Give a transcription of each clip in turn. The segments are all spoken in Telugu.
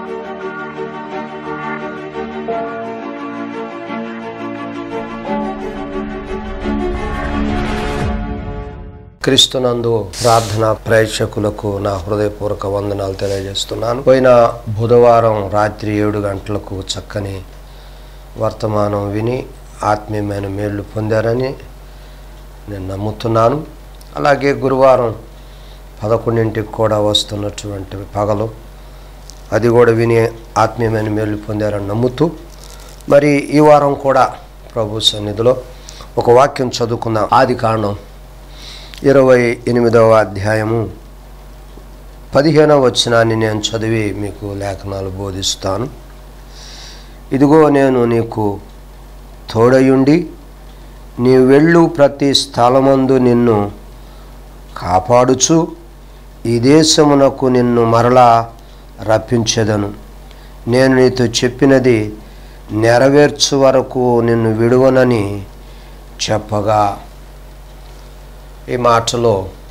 క్రీస్తునందు ప్రార్థన ప్రేక్షకులకు నా హృదయపూర్వక వందనాలు తెలియజేస్తున్నాను పోయిన బుధవారం రాత్రి ఏడు గంటలకు చక్కని వర్తమానం విని ఆత్మీయమైన మేళ్లు పొందారని నేను నమ్ముతున్నాను అలాగే గురువారం పదకొండింటికి కూడా వస్తున్నటువంటి పగలు అది కూడా విని ఆత్మీయమైన మేలు పొందారని నమ్ముతూ మరి ఈ వారం కూడా ప్రభు సన్నిధిలో ఒక వాక్యం చదువుకుందాం ఆది కాండం ఇరవై ఎనిమిదవ అధ్యాయము పదిహేనవ వచనాన్ని నేను చదివి మీకు లేఖనాలు బోధిస్తాను ఇదిగో నేను నీకు తోడయుండి నీ వెళ్ళు ప్రతి స్థలమందు నిన్ను కాపాడుచు ఈ దేశమునకు నిన్ను మరలా రప్పించెదను నేను నీతో చెప్పినది నెరవేర్చు వరకు నిన్ను విడువనని చెప్పగా ఈ మాటలో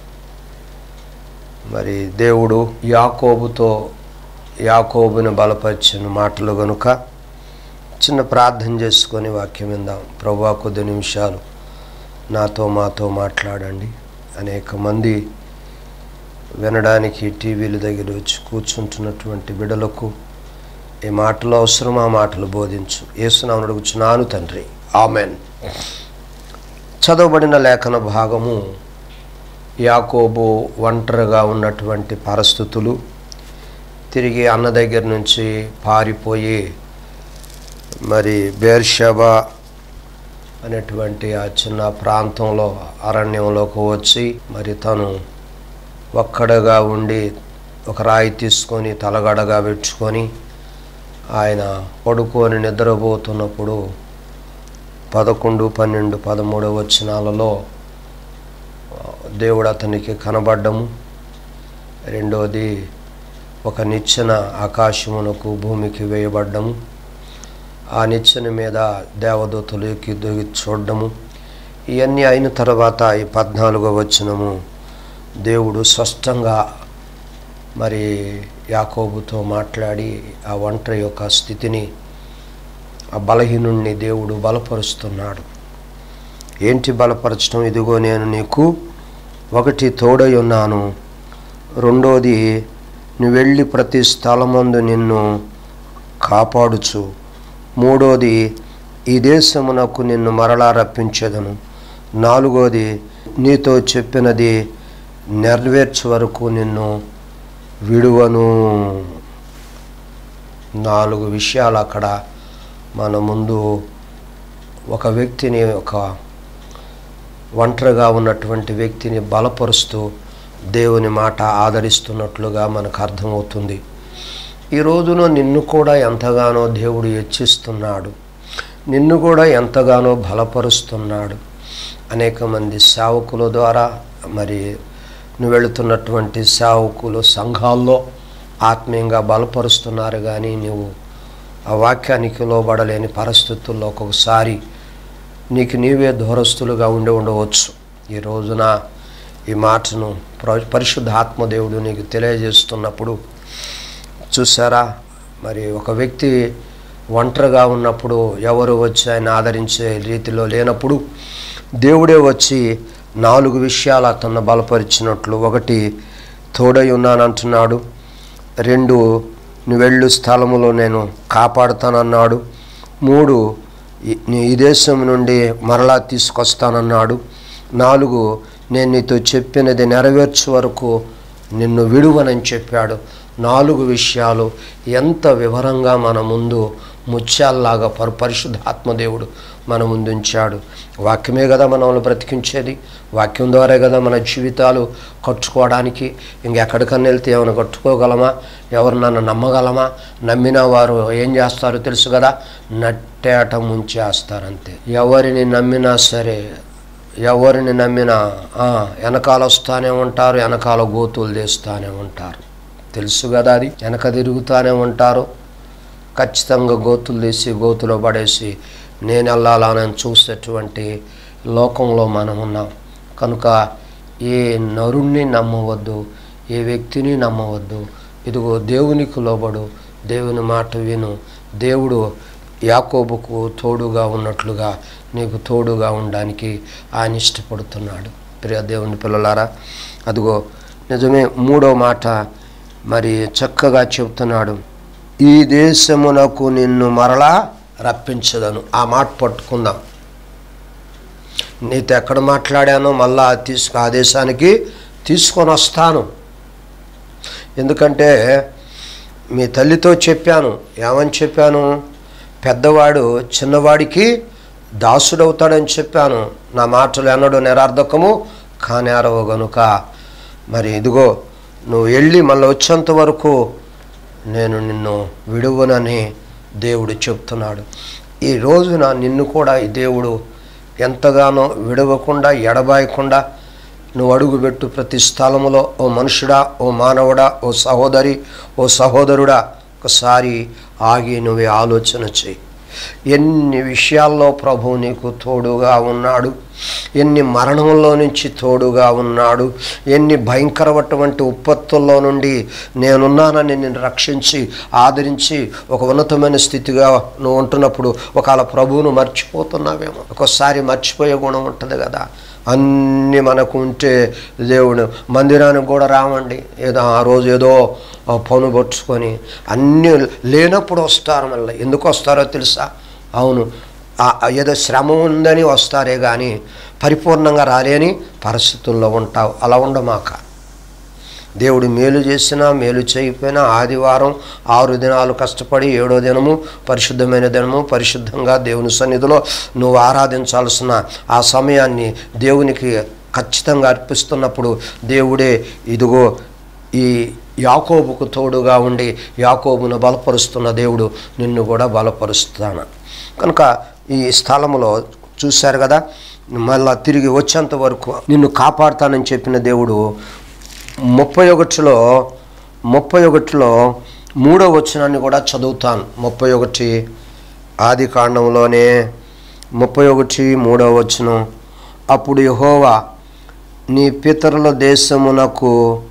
మరి దేవుడు యాకోబుతో యాకోబుని బలపరిచిన మాటలు గనుక చిన్న ప్రార్థన చేసుకొని వాక్యం విందాం ప్రభా కొద్ది నిమిషాలు నాతో మాతో మాట్లాడండి అనేక మంది వినడానికి టీవీల దగ్గర వచ్చి కూర్చుంటున్నటువంటి బిడలకు ఈ మాటలు అవసరం ఆ మాటలు బోధించు ఏసునామను అడుగుచున్నాను తండ్రి ఆమెన్ చదవబడిన లేఖన భాగము యాకోబు ఒంటరిగా ఉన్నటువంటి పరిస్థితులు తిరిగి అన్న దగ్గర నుంచి పారిపోయి మరి బేర్షబా అనేటువంటి ఆ చిన్న ప్రాంతంలో అరణ్యంలోకి వచ్చి మరి తను ఒక్కడగా ఉండి ఒక రాయి తీసుకొని తలగడగా పెట్టుకొని ఆయన పడుకొని నిద్రపోతున్నప్పుడు పదకొండు పన్నెండు పదమూడు వచనాలలో దేవుడు అతనికి కనబడ్డము రెండోది ఒక నిచ్చెన ఆకాశమునకు భూమికి వేయబడ్డము ఆ నిచ్చెన మీద దేవదూతలు ఎక్కి దిగి చూడడము ఇవన్నీ అయిన తర్వాత ఈ పద్నాలుగో వచనము దేవుడు స్పష్టంగా మరి యాకోబుతో మాట్లాడి ఆ ఒంటరి యొక్క స్థితిని ఆ బలహీనుణ్ణి దేవుడు బలపరుస్తున్నాడు ఏంటి బలపరచడం ఇదిగో నేను నీకు ఒకటి తోడై ఉన్నాను రెండోది నువ్వు వెళ్ళి ప్రతి స్థలమందు నిన్ను కాపాడుచు మూడోది ఈ దేశమునకు నిన్ను మరలా రప్పించేదను నాలుగోది నీతో చెప్పినది నెరవేర్చే వరకు నిన్ను విడువను నాలుగు విషయాలు అక్కడ మన ముందు ఒక వ్యక్తిని ఒక ఒంటరిగా ఉన్నటువంటి వ్యక్తిని బలపరుస్తూ దేవుని మాట ఆదరిస్తున్నట్లుగా మనకు అర్థమవుతుంది ఈ రోజున నిన్ను కూడా ఎంతగానో దేవుడు హెచ్చిస్తున్నాడు నిన్ను కూడా ఎంతగానో బలపరుస్తున్నాడు అనేక మంది సేవకుల ద్వారా మరి నువ్వు వెళుతున్నటువంటి సేవకులు సంఘాల్లో ఆత్మీయంగా బలపరుస్తున్నారు కానీ నువ్వు ఆ వాక్యానికి లోబడలేని పరిస్థితుల్లో ఒక్కొక్కసారి నీకు నీవే దూరస్తులుగా ఉండి ఉండవచ్చు ఈ రోజున ఈ మాటను ప్ర- పరిశుద్ధ ఆత్మదేవుడు నీకు తెలియజేస్తున్నప్పుడు చూసారా మరి ఒక వ్యక్తి ఒంటరిగా ఉన్నప్పుడు ఎవరు వచ్చి ఆయన ఆదరించే రీతిలో లేనప్పుడు దేవుడే వచ్చి నాలుగు విషయాలు అతన్ని బలపరిచినట్లు ఒకటి తోడై ఉన్నానంటున్నాడు రెండు నువ్వు వెళ్ళు స్థలములో నేను కాపాడుతానన్నాడు మూడు ఈ- నీ ఈ దేశం నుండి మరలా తీసుకొస్తానన్నాడు నాలుగు నేను నీతో చెప్పినది నెరవేర్చు వరకు నిన్ను విడువనని చెప్పాడు నాలుగు విషయాలు ఎంత వివరంగా మన ముందు ముత్యాల్లాగా పరు పరిశుద్ధ ఆత్మదేవుడు మన ముందు ఉంచాడు వాక్యమే కదా మనల్ని బ్రతికించేది వాక్యం ద్వారా కదా మన జీవితాలు కట్టుకోవడానికి ఇంకెక్కడికన్నా వెళ్తే ఏమైనా కట్టుకోగలమా ఎవరు నన్ను నమ్మగలమా నమ్మిన వారు ఏం చేస్తారో తెలుసు కదా నట్టేట ముంచేస్తారంతే ఎవరిని నమ్మినా సరే ఎవరిని నమ్మినా ఆ, వెనకాల వస్తానే ఉంటారు వెనకాల గోతులు తీస్తానే ఉంటారు తెలుసు కదా అది వెనక తిరుగుతానే ఉంటారు ఖచ్చితంగా గోతులు తీసి గోతులో పడేసి నేను వెళ్ళాలని చూసేటువంటి లోకంలో మనం ఉన్నాం కనుక ఏ నరుణ్ణి నమ్మవద్దు ఏ వ్యక్తిని నమ్మవద్దు ఇదిగో దేవునికి లోబడు దేవుని మాట విను దేవుడు యాకోబుకు తోడుగా ఉన్నట్లుగా నీకు తోడుగా ఉండడానికి ఆయన ఇష్టపడుతున్నాడు ప్రియ దేవుని పిల్లలారా అదిగో నిజమే మూడో మాట మరి చక్కగా చెబుతున్నాడు ఈ దేశమునకు నిన్ను మరలా రప్పించదను ఆ మాట పట్టుకుందాం నీతో ఎక్కడ మాట్లాడానో మళ్ళా తీసుకు ఆ దేశానికి తీసుకొని వస్తాను ఎందుకంటే మీ తల్లితో చెప్పాను ఏమని చెప్పాను పెద్దవాడు చిన్నవాడికి దాసుడవుతాడని చెప్పాను నా మాటలు ఎన్నడూ నిరార్థకము కానేరవు గనుక మరి ఇదిగో నువ్వు వెళ్ళి మళ్ళీ వచ్చేంత వరకు నేను నిన్ను విడువనని దేవుడు చెప్తున్నాడు ఈ రోజున నిన్ను కూడా ఈ దేవుడు ఎంతగానో విడవకుండా ఎడబాయకుండా నువ్వు అడుగుపెట్టు ప్రతి స్థలములో ఓ మనుషుడా ఓ మానవుడా ఓ సహోదరి ఓ సహోదరుడా ఒకసారి ఆగి నువ్వే ఆలోచన చేయి ఎన్ని విషయాల్లో ప్రభు నీకు తోడుగా ఉన్నాడు ఎన్ని మరణంలో నుంచి తోడుగా ఉన్నాడు ఎన్ని భయంకరమైనటువంటి ఉత్పత్తుల్లో నుండి నేనున్నానని నిన్ను రక్షించి ఆదరించి ఒక ఉన్నతమైన స్థితిగా నువ్వు ఉంటున్నప్పుడు ఒకవేళ ప్రభువును మర్చిపోతున్నావేమో ఒక్కోసారి మర్చిపోయే గుణం ఉంటుంది కదా అన్నీ మనకు ఉంటే దేవుడు మందిరానికి కూడా రావండి ఏదో ఆ రోజు ఏదో ఆ పను పట్టుకొని అన్నీ లేనప్పుడు వస్తారు మళ్ళీ ఎందుకు వస్తారో తెలుసా అవును ఆ- ఆ ఏదో శ్రమ ఉందని వస్తారే కానీ పరిపూర్ణంగా రాలేని పరిస్థితుల్లో ఉంటావు అలా ఉండమాక దేవుడు మేలు చేసినా మేలు చేయకపోయినా ఆదివారం ఆరు దినాలు కష్టపడి ఏడో దినము పరిశుద్ధమైన దినము పరిశుద్ధంగా దేవుని సన్నిధిలో నువ్వు ఆరాధించాల్సిన ఆ సమయాన్ని దేవునికి ఖచ్చితంగా అర్పిస్తున్నప్పుడు దేవుడే ఇదిగో ఈ యాకోబుకు తోడుగా ఉండి యాకోబును బలపరుస్తున్న దేవుడు నిన్ను కూడా బలపరుస్తాను కనుక ఈ స్థలములో చూశారు కదా మళ్ళా తిరిగి వచ్చేంత వరకు నిన్ను కాపాడుతానని చెప్పిన దేవుడు ముప్పై ఒకటిలో ముప్పై ఒకటిలో మూడో వచనాన్ని కూడా చదువుతాను ముప్పై ఒకటి ఆది కాండంలోనే ముప్పై ఒకటి మూడో వచనం అప్పుడు యహోవా నీ పితరుల దేశమునకు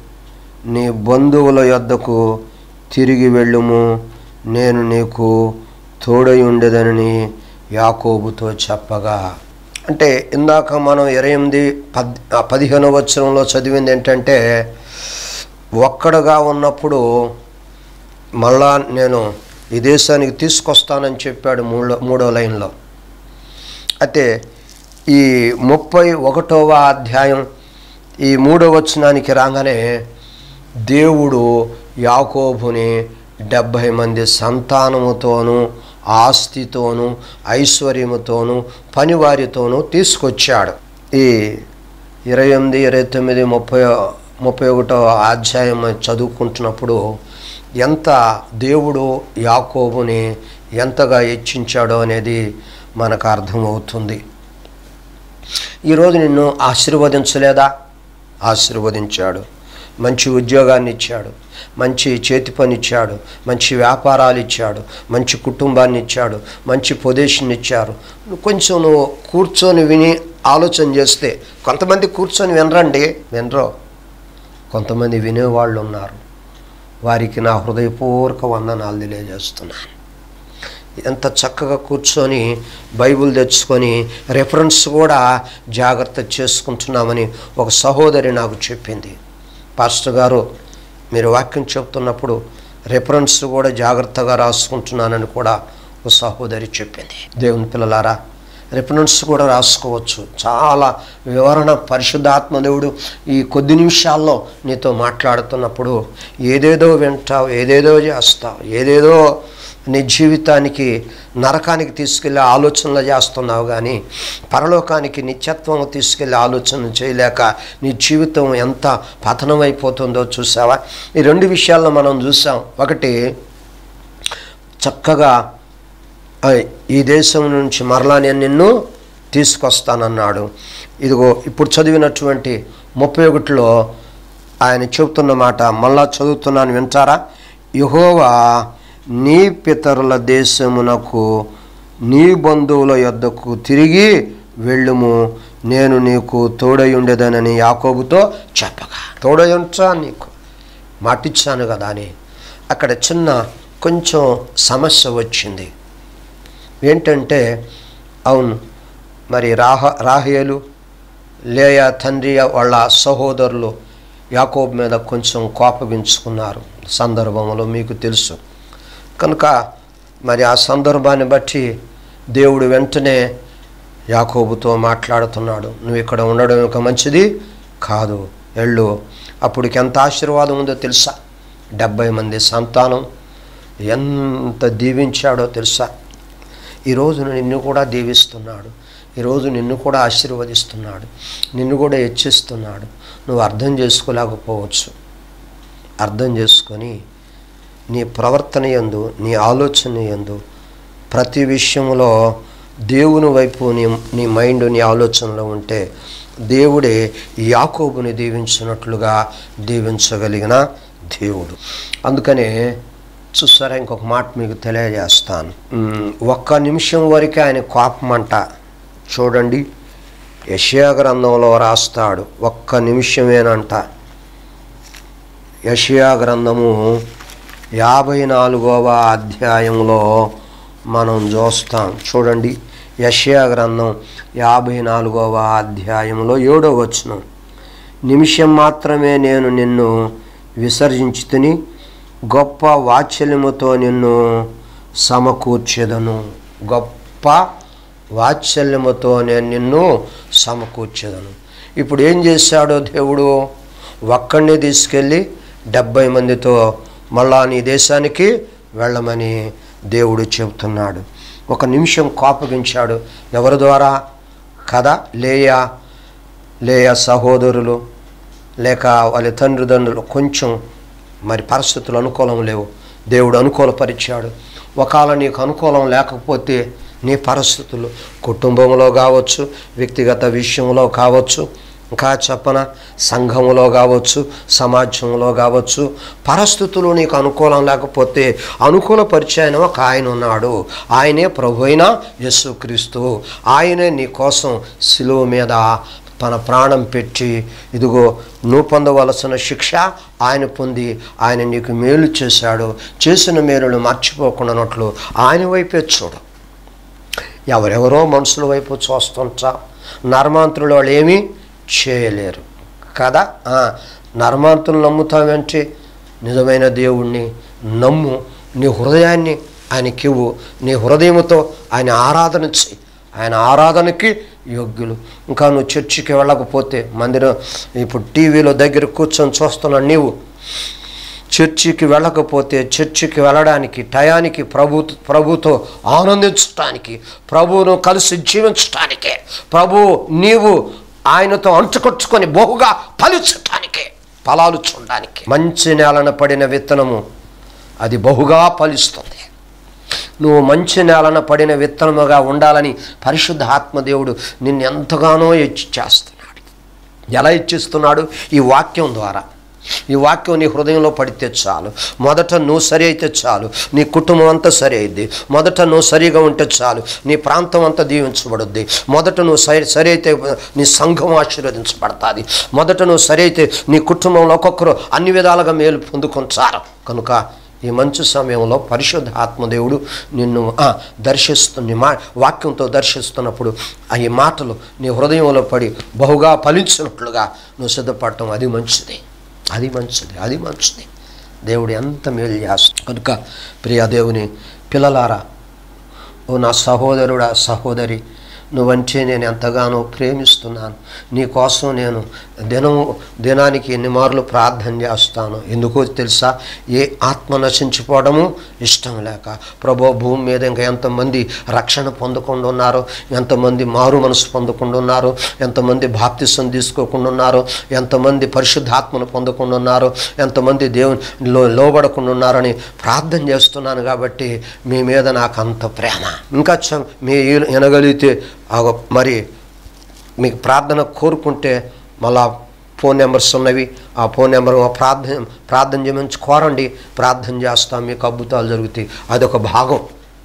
నీ బంధువుల యొద్దకు తిరిగి వెళ్ళుము నేను నీకు తోడై ఉండేదని యాకోబుతో చెప్పగా అంటే ఇందాక మనం ఇరవై ఎనిమిది పద్ ఆ పదిహేనవ వచనంలో చదివింది ఏంటంటే ఒక్కడుగా ఉన్నప్పుడు మళ్ళా నేను ఈ దేశానికి తీసుకొస్తానని చెప్పాడు మూడో మూడో లైన్లో అయితే ఈ ముప్పై ఒకటవ అధ్యాయం ఈ మూడో వచనానికి రాగానే దేవుడు యాకోబుని డెబ్భై మంది సంతానముతోనూ ఆస్తితోనూ ఐశ్వర్యముతోనూ పనివారితోనూ తీసుకొచ్చాడు ఈ ఇరవై ఎనిమిది ఇరవై తొమ్మిది ముప్పై ముప్పై ఒకటో అధ్యాయం చదువుకుంటున్నప్పుడు ఎంత దేవుడు యాకోబుని ఎంతగా హెచ్చించాడో అనేది మనకు అర్థమవుతుంది ఈరోజు నిన్ను ఆశీర్వదించలేదా ఆశీర్వదించాడు మంచి ఉద్యోగాన్ని ఇచ్చాడు మంచి చేతి పని ఇచ్చాడు మంచి వ్యాపారాలు ఇచ్చాడు మంచి కుటుంబాన్ని ఇచ్చాడు మంచి పొజిషన్ ఇచ్చారు నువ్వు కొంచెం నువ్వు కూర్చొని విని ఆలోచన చేస్తే కొంతమంది కూర్చొని వినరండి వినరు కొంతమంది వినేవాళ్ళు ఉన్నారు వారికి నా హృదయపూర్వక వందనాలు తెలియజేస్తున్నాను ఎంత చక్కగా కూర్చొని బైబిల్ తెచ్చుకొని రెఫరెన్స్ కూడా జాగ్రత్త చేసుకుంటున్నామని ఒక సహోదరి నాకు చెప్పింది పాస్టర్ గారు మీరు వాక్యం చెప్తున్నప్పుడు రెఫరెన్స్ కూడా జాగ్రత్తగా రాసుకుంటున్నానని కూడా ఒక సహోదరి చెప్పింది దేవుని పిల్లలారా రెఫరెన్స్ కూడా రాసుకోవచ్చు చాలా వివరణ పరిశుద్ధాత్మ దేవుడు ఈ కొద్ది నిమిషాల్లో నీతో మాట్లాడుతున్నప్పుడు ఏదేదో వింటావు ఏదేదో చేస్తావు ఏదేదో నీ జీవితానికి నరకానికి తీసుకెళ్ళే ఆలోచనలు చేస్తున్నావు కానీ పరలోకానికి నిత్యత్వం తీసుకెళ్ళే ఆలోచన చేయలేక నీ జీవితం ఎంత పతనమైపోతుందో చూసావా ఈ రెండు విషయాల్లో మనం చూసాం ఒకటి చక్కగా "ఆ, ఈ దేశం నుంచి మరలా నేను నిన్ను తీసుకొస్తానన్నాడు ఇదిగో ఇప్పుడు చదివినటువంటి ముప్పై ఒకటిలో ఆయన చెబుతున్న మాట మళ్ళా చదువుతున్నాను వింటారా యహోవా నీ పితరుల దేశమునకు నీ బంధువుల యొద్దకు తిరిగి వెళ్ళుము నేను నీకు తోడై ఉండేదనని యాకోబుతో చెప్పగా తోడై ఉంటా నీకు మాటిచ్చాను కదా అని అక్కడ చిన్న కొంచెం సమస్య వచ్చింది ఏంటంటే అవును మరి రాహ రాహేలు లేయా తండ్రి వాళ్ళ సహోదరులు యాకోబ్ మీద కొంచెం కోపగించుకున్నారు సందర్భంలో మీకు తెలుసు కనుక మరి ఆ సందర్భాన్ని బట్టి దేవుడు వెంటనే యాకోబుతో మాట్లాడుతున్నాడు నువ్వు ఇక్కడ ఉండడం ఒక మంచిది కాదు ఎళ్ళు అప్పటికి ఎంత ఆశీర్వాదం ఉందో తెలుసా డెబ్బై మంది సంతానం ఎంత దీవించాడో తెలుసా ఈరోజు నిన్ను కూడా దీవిస్తున్నాడు ఈరోజు నిన్ను కూడా ఆశీర్వదిస్తున్నాడు నిన్ను కూడా హెచ్చిస్తున్నాడు నువ్వు అర్థం చేసుకోలేకపోవచ్చు అర్థం చేసుకొని నీ ప్రవర్తన యందు నీ ఆలోచన యందు ప్రతి విషయంలో దేవుని వైపు నీ నీ మైండ్ నీ ఆలోచనలో ఉంటే దేవుడే యాకోబుని దీవించినట్లుగా దీవించగలిగిన దేవుడు అందుకనే చూసారా ఇంకొక మాట మీకు తెలియజేస్తాను ఉమ్, ఒక్క నిమిషం వరకే ఆయన కోపమంట చూడండి యషయా గ్రంథంలో రాస్తాడు ఒక్క నిమిషమేనంట యషయా గ్రంథము యాభై నాలుగవ అధ్యాయంలో మనం చూస్తాం చూడండి యషయా గ్రంథం యాభై నాలుగవ అధ్యాయంలో ఏడో వచనం నిమిషం మాత్రమే నేను నిన్ను విసర్జించుతుని గొప్ప వాత్సల్యముతో నిన్ను సమకూర్చెదను గొప్ప వాత్సల్యముతో నేను నిన్ను సమకూర్చెదను ఇప్పుడు ఏం చేశాడో దేవుడు ఒక్కడిని తీసుకెళ్ళి డెబ్బై మందితో మళ్ళా నీ దేశానికి వెళ్ళమని దేవుడు చెబుతున్నాడు ఒక నిమిషం కోపగించాడు ఎవరి ద్వారా కదా లేయా లేయా సహోదరులు లేక వాళ్ళ తండ్రిదండ్రులు కొంచెం మరి పరిస్థితులు అనుకూలం లేవు దేవుడు అనుకూలపరిచాడు ఒకవేళ నీకు అనుకూలం లేకపోతే నీ పరిస్థితులు కుటుంబంలో కావచ్చు వ్యక్తిగత విషయంలో కావచ్చు ఇంకా చెప్పన సంఘంలో కావచ్చు సమాజంలో కావచ్చు పరిస్థితులు నీకు అనుకూలం లేకపోతే అనుకూలపరిచాయన ఒక ఆయన ఉన్నాడు ఆయనే ప్రభు అయిన యేసుక్రీస్తు ఆయనే నీ కోసం సిలువ మీద తన ప్రాణం పెట్టి ఇదిగో నువ్వు పొందవలసిన శిక్ష ఆయన పొంది ఆయన నీకు మేలు చేశాడు చేసిన మేలును మర్చిపోకుండానట్లు ఆయన వైపే చూడు ఎవరెవరో మనుషుల వైపు చూస్తుంటా నర్మాంతులు వాళ్ళు ఏమీ చేయలేరు కదా ఆ, నర్మాంతులు నమ్ముతావేంటి నిజమైన దేవుణ్ణి నమ్ము నీ హృదయాన్ని ఆయనకివ్వు నీ హృదయముతో ఆయన ఆరాధన చెయ్యి ఆయన ఆరాధనకి యోగ్యులు ఇంకా నువ్వు చర్చికి వెళ్ళకపోతే మందిరం ఇప్పుడు టీవీలో దగ్గర కూర్చొని చూస్తున్నావు నీవు చర్చికి వెళ్ళకపోతే చర్చికి వెళ్ళడానికి టయానికి ప్రభు ప్రభుతో ఆనందించటానికి ప్రభువును కలిసి జీవించటానికే ప్రభు నీవు ఆయనతో అంటుకొచ్చుకొని బహుగా ఫలించటానికే ఫలాలు చూడడానికి మంచి నేలన పడిన విత్తనము అది బహుగా ఫలిస్తుంది నువ్వు మంచి నేలన పడిన విత్తనముగా ఉండాలని పరిశుద్ధ ఆత్మదేవుడు నిన్ను ఎంతగానో హెచ్చు చేస్తున్నాడు ఎలా ఇచ్చిస్తున్నాడు ఈ వాక్యం ద్వారా ఈ వాక్యం నీ హృదయంలో పడితే చాలు మొదట నువ్వు సరి అయితే చాలు నీ కుటుంబం అంతా సరి అయింది మొదట నువ్వు సరిగా ఉంటే చాలు నీ ప్రాంతం అంతా దీవించబడుద్ది మొదట నువ్వు సరి సరి అయితే నీ సంఘం ఆశీర్వదించబడుతుంది మొదట నువ్వు సరి అయితే నీ కుటుంబంలో ఒక్కొక్కరు అన్ని విధాలుగా మేలు పొందుకుంటారు కనుక ఈ మంచి సమయంలో పరిశుద్ధ ఆత్మదేవుడు నిన్ను ఆ, దర్శిస్తు నీ మా వాక్యంతో దర్శిస్తున్నప్పుడు ఆ ఈ మాటలు నీ హృదయంలో పడి బహుగా ఫలించినట్లుగా నువ్వు సిద్ధపడటం అది మంచిది అది మంచిది అది మంచిది దేవుడు ఎంత మేలు చేస్తాడు కనుక ప్రియ దేవుని పిల్లలారా ఓ నా సహోదరుడా సహోదరి నువ్వంటే నేను ఎంతగానో ప్రేమిస్తున్నాను నీ కోసం నేను దినం దినానికి ఎన్ని మార్లు ప్రార్థన చేస్తాను ఎందుకో తెలుసా ఏ ఆత్మ నశించిపోవడము ఇష్టం లేక ప్రభో భూమి మీద ఇంకా ఎంతమంది రక్షణ పొందకుండా ఉన్నారు ఎంతమంది మారు మనసు పొందకుండా ఉన్నారు ఎంతమంది బాప్తిసం తీసుకోకుండా ఉన్నారు ఎంతమంది పరిశుద్ధాత్మను పొందకుండా ఉన్నారు ఎంతమంది దేవుని లో లోబడకుండా ఉన్నారని ప్రార్థన చేస్తున్నాను కాబట్టి మీ మీద నాకు అంత ప్రేమ ఇంకా చ- మీ వినగలిగితే ఆ మరి మీకు ప్రార్థన కోరుకుంటే మళ్ళా ఫోన్ నెంబర్స్ ఉన్నవి ఆ ఫోన్ నెంబర్ ప్రార్థన ప్రార్థన చేయమని కోరండి ప్రార్థన చేస్తాం మీకు అద్భుతాలు జరుగుతాయి అదొక భాగం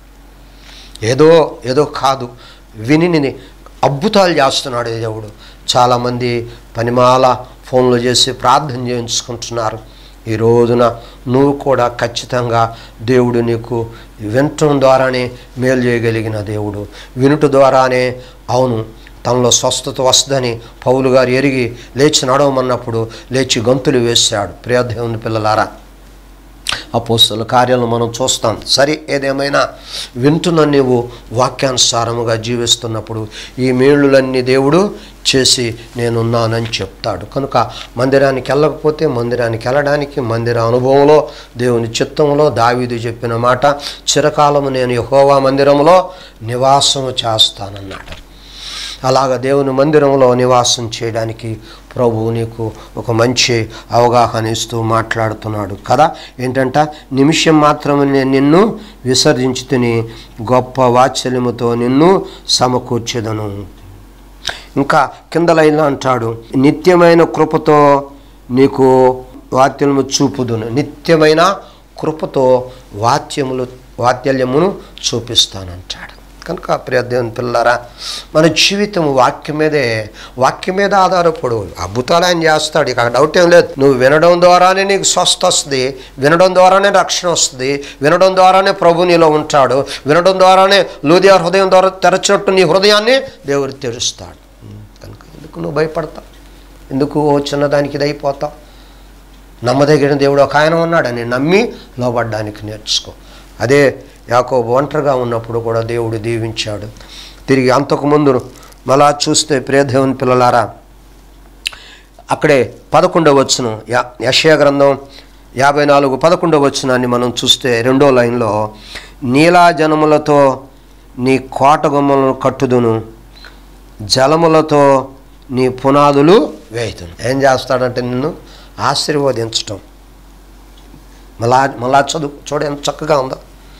ఏదో ఏదో కాదు విని అద్భుతాలు చేస్తున్నాడు దేవుడు చాలామంది పనిమాల ఫోన్లు చేసి ప్రార్థన చేయించుకుంటున్నారు ఈ రోజున నువ్వు కూడా ఖచ్చితంగా దేవుడు నీకు వినటం ద్వారానే మేలు చేయగలిగిన దేవుడు వినుట ద్వారానే అవును తనలో స్వస్థత వస్తుందని పౌలు గారు ఎరిగి లేచి నడవమన్నప్పుడు లేచి గంతులు వేశాడు ప్రియదేవుని పిల్లలారా అపోస్తుల కార్యాలను మనం చూస్తాం సరే ఏదేమైనా వింటున్న నీవు వాక్యానుసారముగా జీవిస్తున్నప్పుడు ఈ మేళ్ళులన్నీ దేవుడు చేసి నేనున్నానని చెప్తాడు కనుక మందిరానికి వెళ్ళకపోతే మందిరానికి వెళ్ళడానికి మందిర అనుభవంలో దేవుని చిత్తంలో దావీదు చెప్పిన మాట చిరకాలము నేను యెహోవా మందిరంలో నివాసము చేస్తానన్నాడు అలాగ దేవుని మందిరంలో నివాసం చేయడానికి ప్రభువు నీకు ఒక మంచి అవగాహన ఇస్తూ మాట్లాడుతున్నాడు కదా ఏంటంట నిమిషం మాత్రమే నేను నిన్ను విసర్జించి తిని గొప్ప వాత్సల్యముతో నిన్ను సమకూర్చెదను ఇంకా కింద లైన్లో అంటాడు నిత్యమైన కృపతో నీకు వాత్యములు చూపుదును నిత్యమైన కృపతో వాత్యములు వాత్సల్యమును చూపిస్తానంటాడు కనుక ప్రియ దేవుని పిల్లరా మన జీవితం వాక్యం మీదే వాక్యం మీద ఆధారపడు అద్భుతాలు ఆయన చేస్తాడు ఇక డౌట్ ఏం లేదు నువ్వు వినడం ద్వారానే నీకు స్వస్థ వస్తుంది వినడం ద్వారానే రక్షణ వస్తుంది వినడం ద్వారానే ప్రభు నీలో ఉంటాడు వినడం ద్వారానే లూదియా హృదయం ద్వారా తెరచినట్టు నీ హృదయాన్ని దేవుడు తెరుస్తాడు కనుక ఎందుకు నువ్వు భయపడతావు ఎందుకు ఓ చిన్నదానికి ఇది అయిపోతావు నమ్మదగిన దేవుడు ఒక ఆయన ఉన్నాడని నమ్మి లోబడ్డానికి నేర్చుకో అదే యాకోబు ఒంటరిగా ఉన్నప్పుడు కూడా దేవుడు దీవించాడు తిరిగి అంతకుముందు మళ్ళా చూస్తే ప్రియదేవుని పిల్లలారా అక్కడే పదకొండవ వచ్చును యా యషయ గ్రంథం యాభై నాలుగు పదకొండవ వచ్చునాన్ని మనం చూస్తే రెండో లైన్లో నీలాజనములతో నీ కోట గుమ్మలను కట్టుదును జలములతో నీ పునాదులు వేయుదును ఏం చేస్తాడంటే నిన్ను ఆశీర్వదించటం మళ్ళా మళ్ళా చదువు చూడ ఎంత చక్కగా ఉందో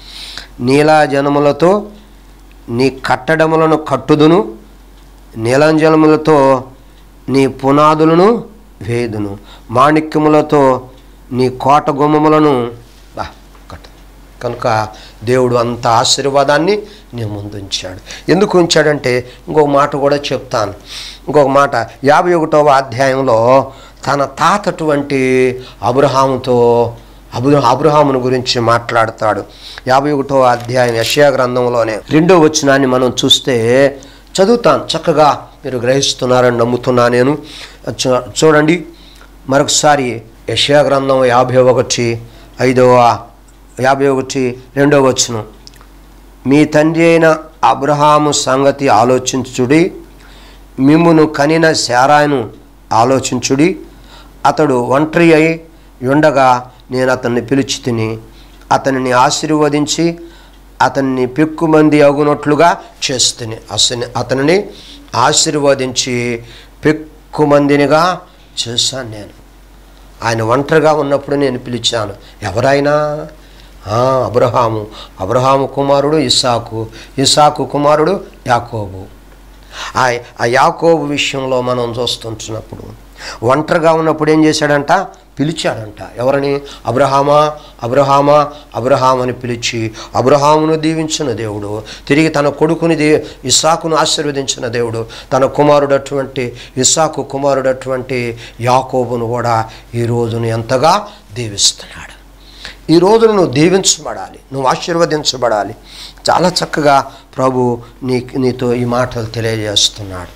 నీలాజనములతో నీ కట్టడములను కట్టుదును నీలాంజనములతో నీ పునాదులను వేదును మాణిక్యములతో నీ కోట గుమ్మములను బా కట్టు కనుక దేవుడు అంత ఆశీర్వాదాన్ని నీ ముందు ఉంచాడు ఎందుకు ఉంచాడంటే ఇంకొక మాట కూడా చెప్తాను ఇంకొక మాట యాభై ఒకటవ అధ్యాయంలో తన తాతటువంటి అబ్రహాముతో అబు అబ్రహామును గురించి మాట్లాడతాడు యాభై ఒకటో అధ్యాయం యషయా గ్రంథంలోనే రెండో వచనాన్ని మనం చూస్తే చదువుతాను చక్కగా మీరు గ్రహిస్తున్నారని నమ్ముతున్నా నేను చూ- చూడండి మరొకసారి యషయా గ్రంథం యాభై ఒకటి ఐదవ యాభై ఒకటి రెండవ వచనం మీ తండ్రి అయిన అబ్రహాము సంగతి ఆలోచించుడి మిమ్మును కనిన శారాను ఆలోచించుడి అతడు ఒంటరి అయి ఉండగా నేను అతన్ని పిలిచి తిని అతనిని ఆశీర్వదించి అతన్ని పెక్కుమంది అగునట్లుగా చేస్తుని అసని అతనిని ఆశీర్వదించి పెక్కుమందినిగా చేశాను నేను ఆయన ఒంటరిగా ఉన్నప్పుడు నేను పిలిచాను ఎవరైనా ఆ, అబ్రహాము అబ్రహాము కుమారుడు ఇస్సాకు ఇస్సాకు కుమారుడు యాకోబు ఆ ఆ యాకోబు విషయంలో మనం చూస్తుంటున్నప్పుడు ఒంటరిగా ఉన్నప్పుడు ఏం చేశాడంట పిలిచాడంట ఎవరని అబ్రహామా అబ్రహామా అబ్రహాం అని పిలిచి అబ్రహామును దీవించిన దేవుడు తిరిగి తన కొడుకుని దే ఇస్సాకును ఆశీర్వదించిన దేవుడు తన కుమారుడటువంటి ఇస్సాకు కుమారుడటువంటి యాకోబును కూడా ఈ రోజును ఎంతగా దీవిస్తున్నాడు ఈ రోజున నువ్వు దీవించబడాలి నువ్వు ఆశీర్వదించబడాలి చాలా చక్కగా ప్రభు నీ నీతో ఈ మాటలు తెలియజేస్తున్నాడు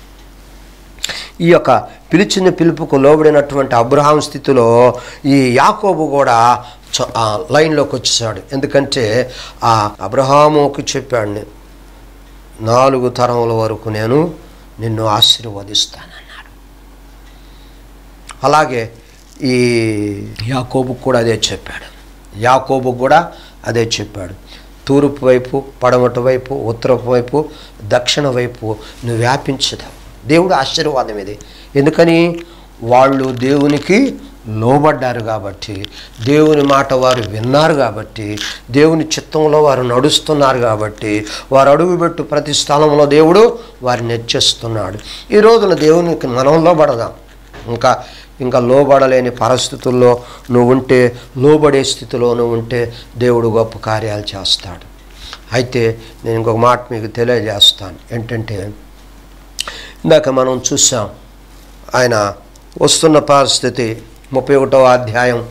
ఈ యొక్క పిలిచిన పిలుపుకు లోబడినటువంటి అబ్రహాం స్థితిలో ఈ యాకోబు కూడా చ- ఆ లైన్లోకి వచ్చేసాడు ఎందుకంటే ఆ అబ్రహాముకి చెప్పాడు నేను నాలుగు తరముల వరకు నేను నిన్ను ఆశీర్వదిస్తానన్నాడు అలాగే ఈ యాకోబుకు కూడా అదే చెప్పాడు యాకోబుకు కూడా అదే చెప్పాడు తూర్పు వైపు పడమటి వైపు ఉత్తరపు వైపు దక్షిణ వైపు నువ్వు వ్యాపించదావు దేవుడు ఆశీర్వాదం ఇది ఎందుకని వాళ్ళు దేవునికి లోబడ్డారు కాబట్టి దేవుని మాట వారు విన్నారు కాబట్టి దేవుని చిత్తంలో వారు నడుస్తున్నారు కాబట్టి వారు అడుగుపెట్టు ప్రతి స్థలంలో దేవుడు వారిని హెచ్చిస్తున్నాడు ఈ రోజున దేవునికి మనం లోబడదాం ఇంకా ఇంకా లోబడలేని పరిస్థితుల్లో నువ్వు ఉంటే లోబడే స్థితిలో నువ్వు ఉంటే దేవుడు గొప్ప కార్యాలు చేస్తాడు అయితే నేను ఇంకొక మాట మీకు తెలియజేస్తాను ఏంటంటే ఇందాక మనం చూసాం ఆయన వస్తున్న పరిస్థితి ముప్పై ఒకటవ అధ్యాయం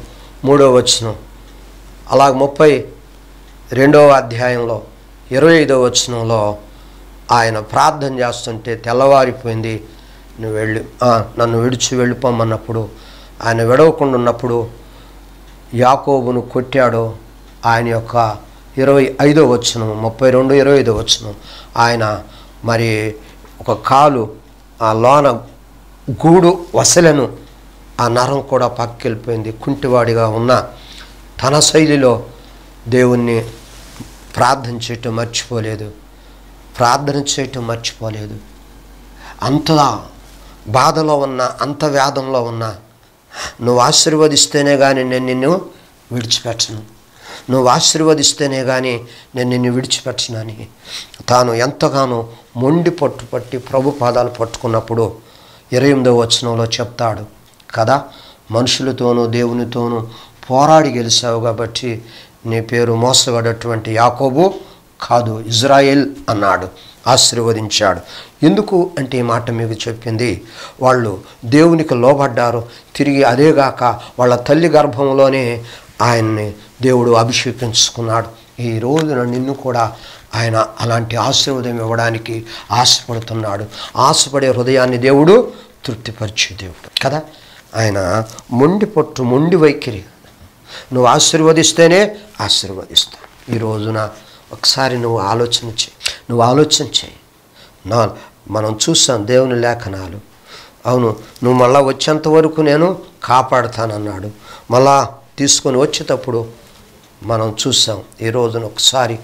మూడో వచనం అలాగ ముప్పై రెండవ అధ్యాయంలో ఇరవై ఐదవ వచనంలో ఆయన ప్రార్థన చేస్తుంటే తెల్లవారిపోయింది నువ్వు వెళ్ళి ఆ, నన్ను విడిచి వెళ్ళిపోమన్నప్పుడు ఆయన విడవకుండా ఉన్నప్పుడు యాకోబును కొట్టాడో ఆయన యొక్క ఇరవై ఐదో వచనం ముప్పై రెండు ఇరవై ఐదో వచనం ఆయన మరి ఒక కాలు ఆ లోన గూడు వసలను ఆ నరం కూడా పక్కెళ్ళిపోయింది కుంటివాడిగా ఉన్న తన శైలిలో దేవుణ్ణి ప్రార్థన చేయటం మర్చిపోలేదు ప్రార్థన చేయటం మర్చిపోలేదు అంతలా బాధలో ఉన్నా అంత వేదంలో ఉన్నా నువ్వు ఆశీర్వదిస్తేనే కానీ నేను నిన్ను విడిచిపెట్టను నువ్వు ఆశీర్వదిస్తేనే కానీ నేను నిన్ను విడిచిపెట్టనని తాను ఎంతగానో మొండి పట్టు పట్టి ప్రభు పాదాలు పట్టుకున్నప్పుడు ఇరవై ఎనిమిదో వచనంలో చెప్తాడు కదా మనుషులతోనూ దేవునితోనూ పోరాడి గెలిచావు కాబట్టి నీ పేరు మోసగడటువంటి యాకోబు కాదు ఇజ్రాయెల్ అన్నాడు ఆశీర్వదించాడు ఎందుకు అంటే ఈ మాట మీకు చెప్పింది వాళ్ళు దేవునికి లోబడ్డారు తిరిగి అదేగాక వాళ్ళ తల్లి గర్భంలోనే ఆయన్ని దేవుడు అభిషేకించుకున్నాడు ఈ రోజున నిన్ను కూడా ఆయన అలాంటి ఆశీర్వాదం ఇవ్వడానికి ఆశపడుతున్నాడు ఆశపడే హృదయాన్ని దేవుడు తృప్తిపరిచే దేవుడు కదా ఆయన మొండి పొట్టు మొండి వైఖరి నువ్వు ఆశీర్వదిస్తేనే ఆశీర్వదిస్తా ఈ రోజున ఒకసారి నువ్వు ఆలోచన చేయి నువ్వు ఆలోచన చేయి నా మనం చూసాం దేవుని లేఖనాలు అవును నువ్వు మళ్ళా వచ్చేంత వరకు నేను కాపాడుతానన్నాడు మళ్ళా తీసుకొని వచ్చేటప్పుడు మనం చూసాం ఈ రోజున ఒకసారి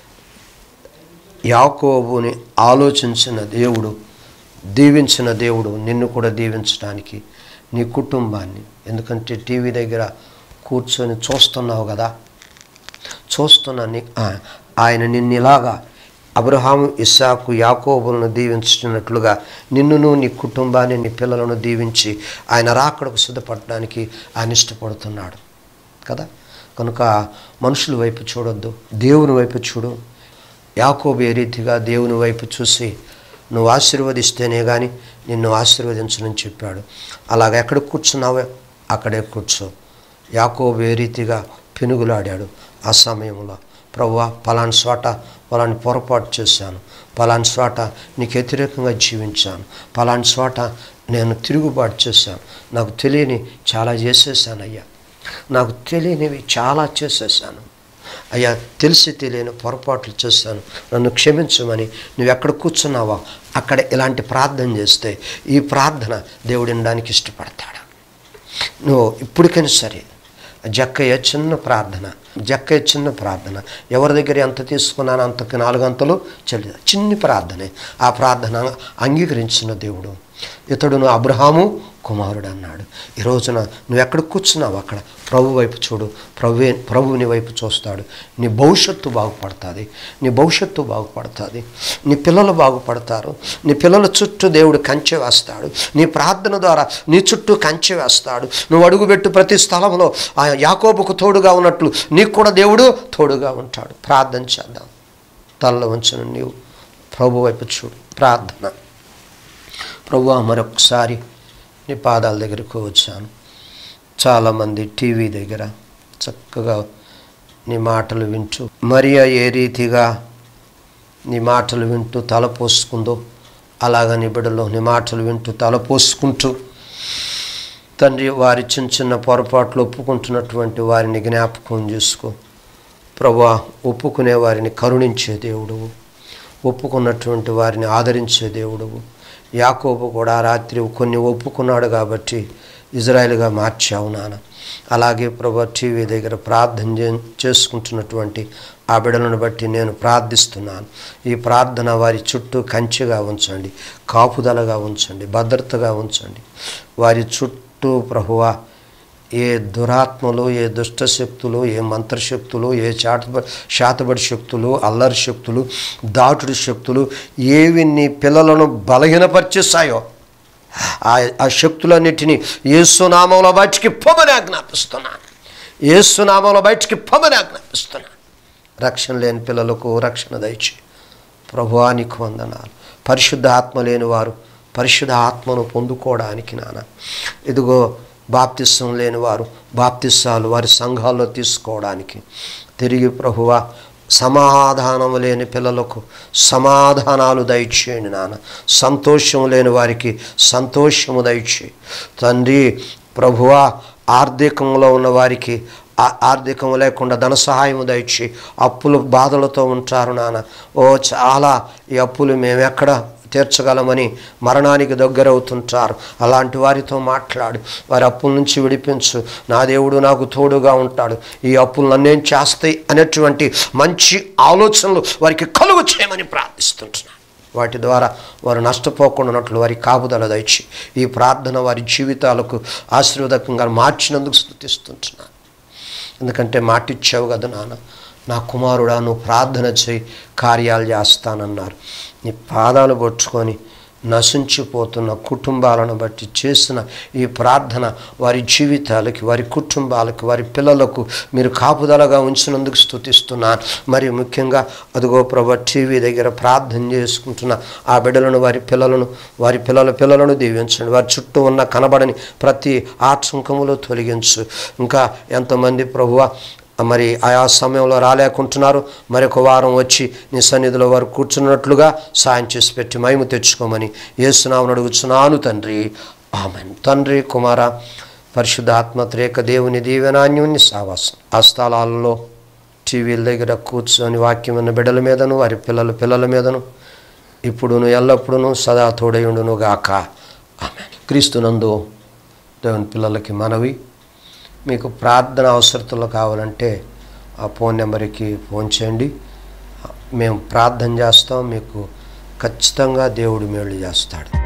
యాకోబుని ఆలోచించిన దేవుడు దీవించిన దేవుడు నిన్ను కూడా దీవించడానికి నీ కుటుంబాన్ని ఎందుకంటే టీవీ దగ్గర కూర్చొని చూస్తున్నావు కదా చూస్తున్నా నీ ఆ- ఆయన నిన్ను ఇలాగా అబ్రహాము ఇస్సాకు యాకోబులను దీవించినట్లుగా నిన్నును నీ కుటుంబాన్ని నీ పిల్లలను దీవించి ఆయన రాకడకు సిద్ధపడడానికి ఆయన ఇష్టపడుతున్నాడు కదా కనుక మనుషుల వైపు చూడొద్దు దేవుని వైపు చూడు యాకోబు ఏ రీతిగా దేవుని వైపు చూసి నువ్వు ఆశీర్వదిస్తేనే కానీ నిన్ను ఆశీర్వదించనని చెప్పాడు అలాగ ఎక్కడ కూర్చున్నావో అక్కడే కూర్చో యాకోబు ఏ రీతిగా పెనుగులాడాడు ఆ సమయంలో ప్రవ్వా పలాని చోట పలాని పొరపాటు చేశాను పలాని చోట నీకు వ్యతిరేకంగా జీవించాను పలాని చోట నేను తిరుగుబాటు చేశాను నాకు తెలియని చాలా చేసేసాను అయ్యా నాకు తెలియనివి చాలా చేసేసాను అయ్యా తెలిసి తెలియని పొరపాట్లు చేశాను నన్ను క్షమించమని నువ్వు ఎక్కడ కూర్చున్నావో అక్కడ ఇలాంటి ప్రార్థన చేస్తే ఈ ప్రార్థన దేవుడు వినడానికి ఇష్టపడతాడు నువ్వు ఇప్పటికైనా సరే జక్కయ్య చిన్న ప్రార్థన జక్కయ్య చిన్న ప్రార్థన ఎవరి దగ్గర ఎంత తీసుకున్నానో అంతకు నాలుగంతలు చెల్లి చిన్ని ప్రార్థనే ఆ ప్రార్థన అంగీకరించిన దేవుడు ఇతడును అబ్రహాము కుమారుడు అన్నాడు ఈ రోజున నువ్వు ఎక్కడ కూర్చున్నావు అక్కడ ప్రభు వైపు చూడు ప్రభువే ప్రభువుని వైపు చూస్తాడు నీ భవిష్యత్తు బాగుపడుతుంది నీ భవిష్యత్తు బాగుపడుతుంది నీ పిల్లలు బాగుపడతారు నీ పిల్లల చుట్టూ దేవుడు కంచె వేస్తాడు నీ ప్రార్థన ద్వారా నీ చుట్టూ కంచె వేస్తాడు నువ్వు అడుగుపెట్టు ప్రతి స్థలంలో ఆ యాకోబుకు తోడుగా ఉన్నట్లు నీకు కూడా దేవుడు తోడుగా ఉంటాడు ప్రార్థన చేద్దాం తలలో ఉంచిన నీవు ప్రభు వైపు చూడు ప్రార్థన ప్రభు మరొకసారి నీ పాదాల దగ్గరకు వచ్చాను చాలామంది టీవీ దగ్గర చక్కగా నీ మాటలు వింటూ మరియా ఏ రీతిగా నీ మాటలు వింటూ తలపోసుకుందో అలాగ నీ బిడ్డలో నీ మాటలు వింటూ తలపోసుకుంటూ తండ్రి వారి చిన్న చిన్న పొరపాట్లు ఒప్పుకుంటున్నటువంటి వారిని జ్ఞాపకం చేసుకో ప్రభా ఒప్పుకునే వారిని కరుణించే దేవుడువు ఒప్పుకున్నటువంటి వారిని ఆదరించే దేవుడువు యాకోబు కూడా రాత్రి కొన్ని ఒప్పుకున్నాడు కాబట్టి ఇజ్రాయెల్గా మార్చావు నాన్న అలాగే ప్రభా టీవీ దగ్గర ప్రార్థన చే- చేసుకుంటున్నటువంటి ఆ బిడలను బట్టి నేను ప్రార్థిస్తున్నాను ఈ ప్రార్థన వారి చుట్టూ కంచెగా ఉంచండి కాపుదలగా ఉంచండి భద్రతగా ఉంచండి వారి చుట్టూ ప్రభువా ఏ దురాత్మలు ఏ దుష్ట శక్తులు ఏ మంత్రశక్తులు ఏ చాటబ శాతబడి శక్తులు అల్లరి శక్తులు దాటుడు శక్తులు ఏవి నీ పిల్లలను బలహీనపరిచేస్తాయో ఆ ఆ శక్తులన్నిటినీ ఏసునామంలో బయటికి పొమ్మని ఆజ్ఞాపిస్తున్నాను ఏసునామంలో బయటికి పొమ్మని ఆజ్ఞాపిస్తున్నాను రక్షణ లేని పిల్లలకు రక్షణ దయచి ప్రభువానికి వందనాలు పరిశుద్ధ ఆత్మ లేని వారు పరిశుద్ధ ఆత్మను పొందుకోవడానికి నాన్న ఇదిగో బాప్తిస్సం లేని వారు బాప్తిస్సాలు వారి సంఘాల్లో తీసుకోవడానికి తిరిగి ప్రభువ సమాధానం లేని పిల్లలకు సమాధానాలు దయచేయండి నాన్న సంతోషం లేని వారికి సంతోషము దయచేయి తండ్రి ప్రభువా ఆర్థికంలో ఉన్న వారికి ఆ- ఆర్థికం లేకుండా ధన సహాయం దయచి అప్పులు బాధలతో ఉంటారు నాన్న ఓ చాలా ఈ అప్పులు మేము ఎక్కడ తీర్చగలమని మరణానికి దగ్గరవుతుంటారు అలాంటి వారితో మాట్లాడు వారి అప్పుల నుంచి విడిపించు నా దేవుడు నాకు తోడుగా ఉంటాడు ఈ అప్పులు నన్నేం చేస్తాయి అనేటువంటి మంచి ఆలోచనలు వారికి కలుగు చేయమని ప్రార్థిస్తుంటున్నాను వాటి ద్వారా వారు నష్టపోకుండా ఉన్నట్లు వారి కాపుదల దయచి ఈ ప్రార్థన వారి జీవితాలకు ఆశీర్వాదకంగా మార్చినందుకు స్థుతిస్తుంటున్నాను ఎందుకంటే మాటిచ్చావు కదా నాన్న నా కుమారుడా నువ్వు ప్రార్థన చేయి కార్యాలు చేస్తానన్నారు నీ పాదాలు పట్టుకొని నశించిపోతున్న కుటుంబాలను బట్టి చేసిన ఈ ప్రార్థన వారి జీవితాలకి వారి కుటుంబాలకు వారి పిల్లలకు మీరు కాపుదలగా ఉంచినందుకు స్థుతిస్తున్నాను మరి ముఖ్యంగా అదిగో ప్రభు టీవీ దగ్గర ప్రార్థన చేసుకుంటున్న ఆ బిడ్డలను వారి పిల్లలను వారి పిల్లల పిల్లలను దీవించండి వారి చుట్టూ ఉన్న కనబడని ప్రతి ఆటంకములు తొలగించు ఇంకా ఎంతమంది ప్రభువ మరి ఆయా సమయంలో రాలేకుంటున్నారు మరొక వారం వచ్చి నీ సన్నిధిలో వారు కూర్చున్నట్లుగా సాయం చేసి పెట్టి మహిమ తెచ్చుకోమని ఏసునామని అడుగుచున్నాను తండ్రి ఆమెన్ తండ్రి కుమార పరిశుద్ధాత్మ త్రేక దేవుని దీవెనాన్యుని సావాసం ఆ స్థలాలలో టీవీల దగ్గర కూర్చొని వాక్యం ఉన్న బిడ్డల మీదను వారి పిల్లల పిల్లల మీదను ఇప్పుడును ఎల్లప్పుడూ సదా తోడయుండును గాక ఆమె క్రీస్తునందు దేవుని పిల్లలకి మనవి మీకు ప్రార్థన అవసరతలు కావాలంటే ఆ ఫోన్ నెంబర్కి ఫోన్ చేయండి మేము ప్రార్థన చేస్తాం మీకు ఖచ్చితంగా దేవుడు మేలు చేస్తాడు